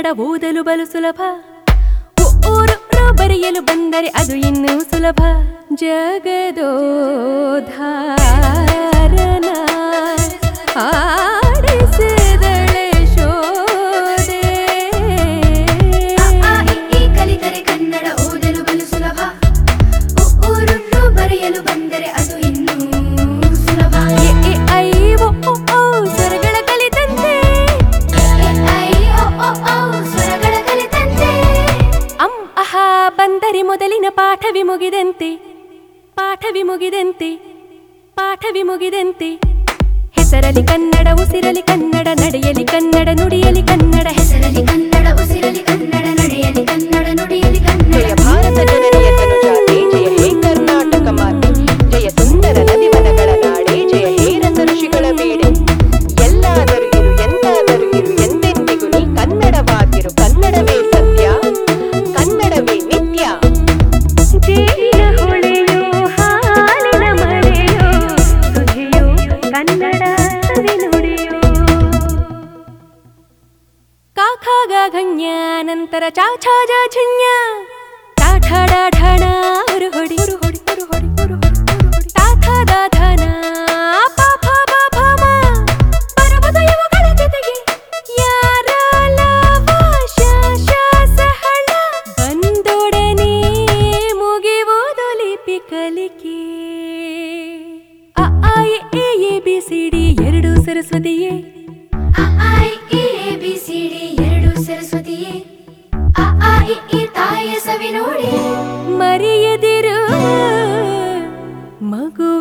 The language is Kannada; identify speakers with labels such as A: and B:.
A: ಕನ್ನಡ ಓದಲು ಬಲು ಸುಲಭ ಉ, ಊರು ರು ಬರೆಯಲು ಬಂದರೆ ಅದು ಇನ್ನೂ ಸುಲಭ ಜಗದೋಧಾರನ ಆಡಿಸಿದಳೆ ಶೋಧೆ
B: ಅ, ಆ, ಇ, ಈ ಕಲಿತರೆ ಕನ್ನಡ ಓದಲು ಬಲು ಸುಲಭ ಉ, ಊರುನ್ನು ಬರೆಯಲು ಬಂದರೆ ಅದು ಇನ್ನೂ ಸುಲಭ
A: ಎ, ಎ, ಐ, ಒ, ಒ, ಔ, ಸ್ವರಗಳ ಕಲಿತಂತೆ
B: ಎ, ಐ, ಒ, ಒ, ಔ, ಸ್ವರಗಳ ಕಲಿತಂತೆ
A: ಅಂ ಅಹ ಬಂದರೆ ಮೊದಲಿನ ಪಾಠವಿ ಮುಗಿದಂತೆ ಪಾಠವಿ ಮುಗಿದಂತೆ ಪಾಠವಿ ಮುಗಿದಂತೆ ಹೆಸರಲಿ ಕನ್ನಡ ಉಸಿರಲಿ ಕನ್ನಡ ನಡೆಯಲಿ ಕನ್ನಡ ನುಡಿಯಲಿ ಕನ್ನಡ ಹೆಸರು
B: ಹೆಸರಲಿ ಕನ್ನಡ ಉಸಿರಲಿ ಕನ್ನಡ ನಡೆಯಲಿ ಕನ್ನಡ ನುಡಿಯಲಿ ಕನ್ನಡ
C: ಜಯ ಭಾರತ ಜನನಿಯ ತನುಜಾತೆ ಜಯ ಹೇ ಕರ್ನಾಟಕ ಮಾತೆ ಜಯ ಸುಂದರ ನದಿವನಗಳ ನಾಡೆ ಜಯ ಹೇ ರಸ ಋಷಿಗಳ ಬೇಡೆ ಎಲ್ಲಾದರೂ ಇರು ಎಂದಾದರೂ ಇರು ಎಂದೆಂದಿಗೂ ನೀ ಕನ್ನಡವಾಗಿರು ಕನ್ನಡವೇ ಸತ್ಯ ಕನ್ನಡವೇ ನಿತ್ಯ
A: ಜೇನಿನ ಹೊಳೆಯೋ ಹಾಲಿನ ಮಳೆಯೋ ಸುಧಿಯೋ ಕನ್ನಡ ಸವಿ ನುಡಿಯೋ ಕಾಖಾಗ ಗಣ್ಯ ನಂತರ ಚಾಛಾ ಜಾ ಝಣ್ಯ ಟಾಠಡ ಢಣ ಹುರು ಹೊಡಿ ಹುರು ಹೊಡಿ ಹುರು ಹೊಡಿ ಹುರು ಹೊಡಿ ಹುರು ಹೊಡಿ ತಾಥದ ಧನ ಪಾಪ ಬಾಪ ಮ ಪರ್ವತ ಇವುಗಳ ಜೊತೆಗೆ ಯಾರ ಲಾವ ಶಾಶ ಸಹಳ ಬಂದೊಡನೆ ಮುಗಿಯುವುದು ಲಿಪಿ ಕಲಿಕೆ ಅ ಆ ಇ ಈ ಎ ಬಿ ಸಿ ಡಿ ಎರಡು ಸರಸ್ವತಿಯೇ
B: ಅ, ಆ, ಇ, ಈ, ಎ, ಬಿ, ಸಿ, ಡಿ ಎರಡು ಸರಸ್ವತಿಯೇ ಅ, ಆ, ಇ, ಈ ತಾಯಿಯ ಸವಿ ನೋಡಿ
A: ಮರೆಯದಿರು ಮಗು